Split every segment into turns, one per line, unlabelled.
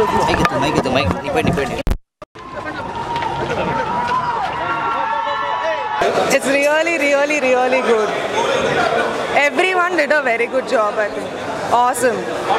Mic எத்து mic எத்து mic நீ போய் நீ போய் நீ
It's really, really, really good. Everyone did a very good job, I think. Awesome.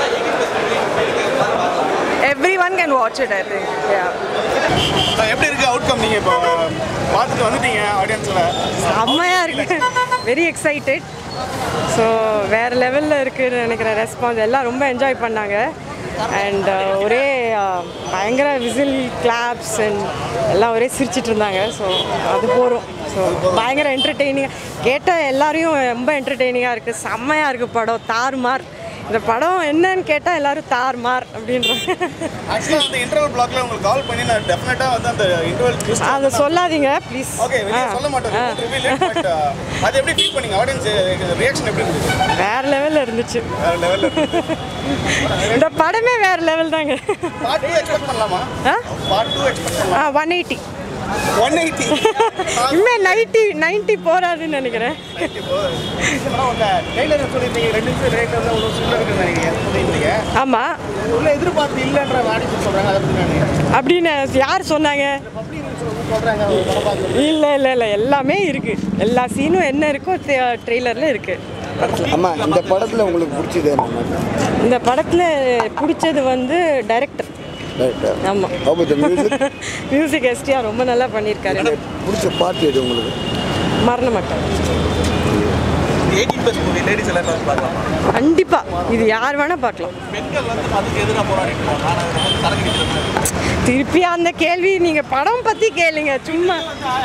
Everyone can watch it, I think. Yeah.
எப்படி இருக்கு அவுட்கம் நீங்க இப்போ பார்த்துட்டு வந்துட்டீங்க ஆடியன்ஸ்ல
செம்மையா இருக்கு வெரி எக்ஸைட்டட் ஸோ வேறு லெவலில் இருக்குன்னு நினைக்கிறேன் ரெஸ்பான்ஸ் எல்லாம் ரொம்ப என்ஜாய் பண்ணாங்க அண்ட் ஒரே uh, பயங்கர விசில் கிளாப்ஸ் அண்ட் எல்லாம் ஒரே சிரிச்சிட்டு இருந்தாங்க ஸோ அது போகிறோம் ஸோ பயங்கர என்டர்டெய்னிங்காக கேட்ட எல்லாரையும் ரொம்ப என்டர்டெய்னிங்காக இருக்குது செம்மையாக இருக்குது படம் தாறுமார் இந்த படம் என்னன்னு கேட்டால் எல்லாரும் தாறுமார் அப்படின்றாங்க
ஆக்சுவலாக அந்த இன்டர்வல் பிளாக்ல உங்களுக்கு கால் பண்ணி நான் டெஃபினட்டா வந்து அந்த இன்டர்வல் ட்விஸ்ட்
அதை சொல்லாதீங்க ப்ளீஸ்
ஓகே வெளியே சொல்ல மாட்டேன் ரிவீல் பட் அது எப்படி ஃபீல் பண்ணீங்க ஆடியன்ஸ் ரியாக்ஷன் எப்படி இருந்துச்சு
வேறு லெவலில் இருந்துச்சு
வேற லெவல்ல
இந்த படமே வேறு லெவல் தாங்க
பார்ட் டூ எக்ஸ்பெக்ட் பண்ணலாமா
ஆ
பார்ட் டூ எக்ஸ்பெக்ட் பண்ணலாம்
ஆ ஒன் எயிட்டி
ஒன் எயிட்டி
இனிமே நைன்ட்டி நைன்ட்டி போறாதுன்னு நினைக்கிறேன்
ட்ரெய்லர் சொல்லியிருந்தீங்க ரெண்டு நிமிஷம் ரேட் வந்து அவ்வளோ சூப்பராக இருக்குன்னு நினைக்கிறீங்க சொல்லியிருந்தீங்க
ஆமாம்
உள்ள எதிர்பார்த்து இல்லைன்ற ஆடியன்ஸ் சொல்றாங்க அதை பற்றி நான்
அப்படின்னு யார் சொன்னாங்க
சொல்றாங்க படம் பார்த்து
இல்லை இல்லை இல்லை எல்லாமே இருக்கு எல்லா சீனும் என்ன இருக்கோ ட்ரெய்லரில் இருக்கு
அம்மா இந்த படத்தில் உங்களுக்கு பிடிச்சது என்ன
இந்த படத்தில் பிடிச்சது வந்து டைரக்டர்
ரைட்
ஆமாம்
அப்போ இந்த மியூசிக்
மியூசிக் எஸ்டிஆர் ரொம்ப நல்லா பண்ணியிருக்காரு
பிடிச்ச பாட்டு எது உங்களுக்கு
மரண மாட்டேன்
எயிட்டீன் ப்ளஸ் மூவி லேடிஸ் எல்லாம் பார்த்து பார்க்கலாம்
கண்டிப்பாக இது யார் வேணால் பார்க்கலாம்
பெண்கள் வந்து அதுக்கு எதிராக போராடிட்டு இருக்காங்க ஆனால் அது வந்து சரக்கு அடிக்கிறது
திருப்பி அந்த கேள்வி நீங்கள் படம் பற்றி கேளுங்க சும்மா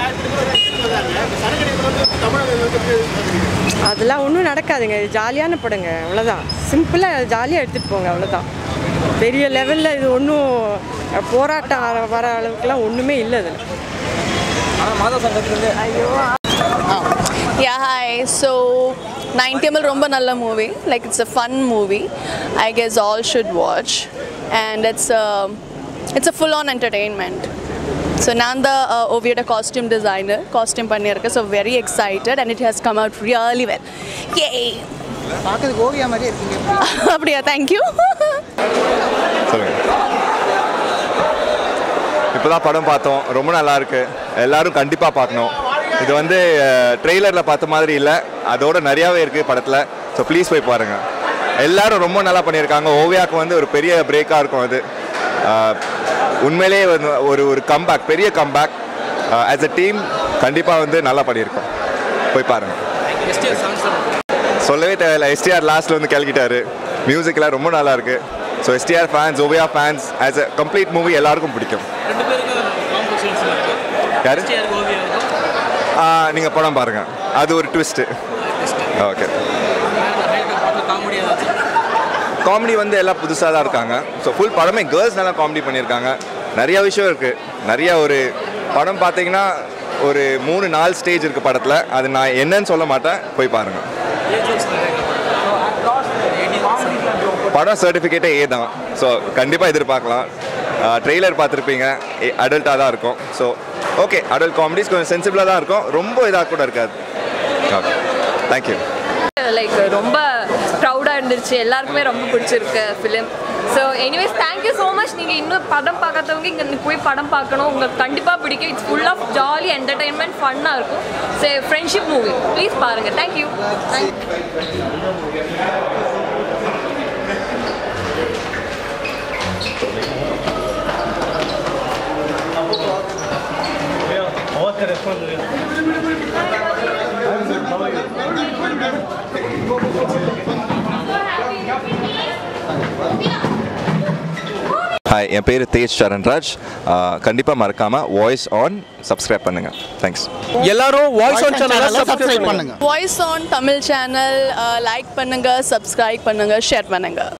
அதெல்லாம் ஒன்றும் நடக்காதுங்க இது ஜாலியான படங்க அவ்வளோதான் சிம்பிளாக ஜாலியாக எடுத்துகிட்டு போங்க அவ்வளோதான் பெரிய லெவலில் இது ஒன்றும் போராட்டம் வர- வர அளவுக்குலாம் ஒன்றுமே இல்லை அதில்
Yeah, hi. So, 9 Tamil ரொம்ப நல்ல movie like it's a fun movie I guess all should watch and it's it's a full on entertainment so நான் தான் ஓவியோட காஸ்டியூம் டிசைனர் காஸ்டியூம் பண்ணியிருக்கேன் so very excited and it has come out really well ஏ
பார்க்கறதுக்கு ஓவியா மாதிரி இருக்கீங்க
அப்படியா thank you
சொல்லுங்க இப்போதான் படம் பார்த்தோம் ரொம்ப நல்லா இருக்கு எல்லாரும் கண்டிப்பாக பார்க்கணும் இது வந்து ட்ரெய்லரில் பார்த்த மாதிரி இல்லை அதோட நிறையாவே இருக்குது படத்தில் ஸோ ப்ளீஸ் போய் பாருங்க எல்லாரும் ரொம்ப நல்லா பண்ணியிருக்காங்க ஓவியாவுக்கு வந்து ஒரு பெரிய பிரேக்காக இருக்கும் அது அஹ், உண்மையிலேயே வந்து ஒரு ஒரு கம்பேக் பெரிய கம்பேக் ஆஸ் அ டீம் கண்டிப்பாக வந்து நல்லா பண்ணியிருக்கோம் போய் பாருங்க சொல்லவே தேவையில்ல எஸ்டிஆர் லாஸ்ட்ல வந்து கிளக்கிட்டாரு மியூசிக்லாம் ரொம்ப நல்லா இருக்கு so STR fans Oviya fans as a complete movie எல்லாருக்கும் பிடிக்கும் யாரு நீங்கள் படம் பாருங்க அது ஒரு ட்விஸ்ட்டு ஓகே காமெடி வந்து எல்லாம் புதுசாக தான் இருக்காங்க ஸோ ஃபுல் படமே கேர்ள்ஸ் நல்லா காமெடி பண்ணியிருக்காங்க நிறைய விஷயம் இருக்குது நிறைய ஒரு படம் பார்த்தீங்கன்னா ஒரு மூணு நாலு ஸ்டேஜ் இருக்குது படத்தில் அது நான் என்னன்னு சொல்ல மாட்டேன் போய் பாருங்கள் படம் சர்டிஃபிகேட்டே ஏ தான் ஸோ கண்டிப்பாக எதிர்பார்க்கலாம் ட்ரெய்லர் பார்த்துருப்பீங்க அடல்ட்டாக தான் இருக்கும் ஸோ ஓகே அடல்ட் காமெடிஸ் கொஞ்சம் சென்சிபிளாக தான் இருக்கும் ரொம்ப இதாக கூட இருக்காது ஓகே தேங்க்யூ
லைக் ரொம்ப ப்ரௌடாக இருந்துச்சு எல்லாருக்குமே ரொம்ப பிடிச்சிருக்கு film so anyways thank you so much நீங்கள் இன்னும் படம் பார்க்காதவங்க இங்கே போய் படம் பார்க்கணும் உங்களுக்கு கண்டிப்பாக பிடிக்கும் it's full of jolly entertainment ஃபன்னாக இருக்கும் ஸோ ஃப்ரெண்ட்ஷிப் மூவி ப்ளீஸ் பாருங்கள் தேங்க்யூ தேங்க்
ஹாய் என் பேர் தேஜ் சரண்ராஜ் கண்டிப்பாக மறக்காமல் வாய்ஸ் ஆன் சப்ஸ்கிரைப் பண்ணுங்கள் தேங்க்ஸ்
எல்லாரும் வாய்ஸ் ஆன் சேனலை சப்ஸ்கிரைப் பண்ணுங்க
Voice On Tamil channel like பண்ணுங்க சப்ஸ்கிரைப் பண்ணுங்க ஷேர் பண்ணுங்க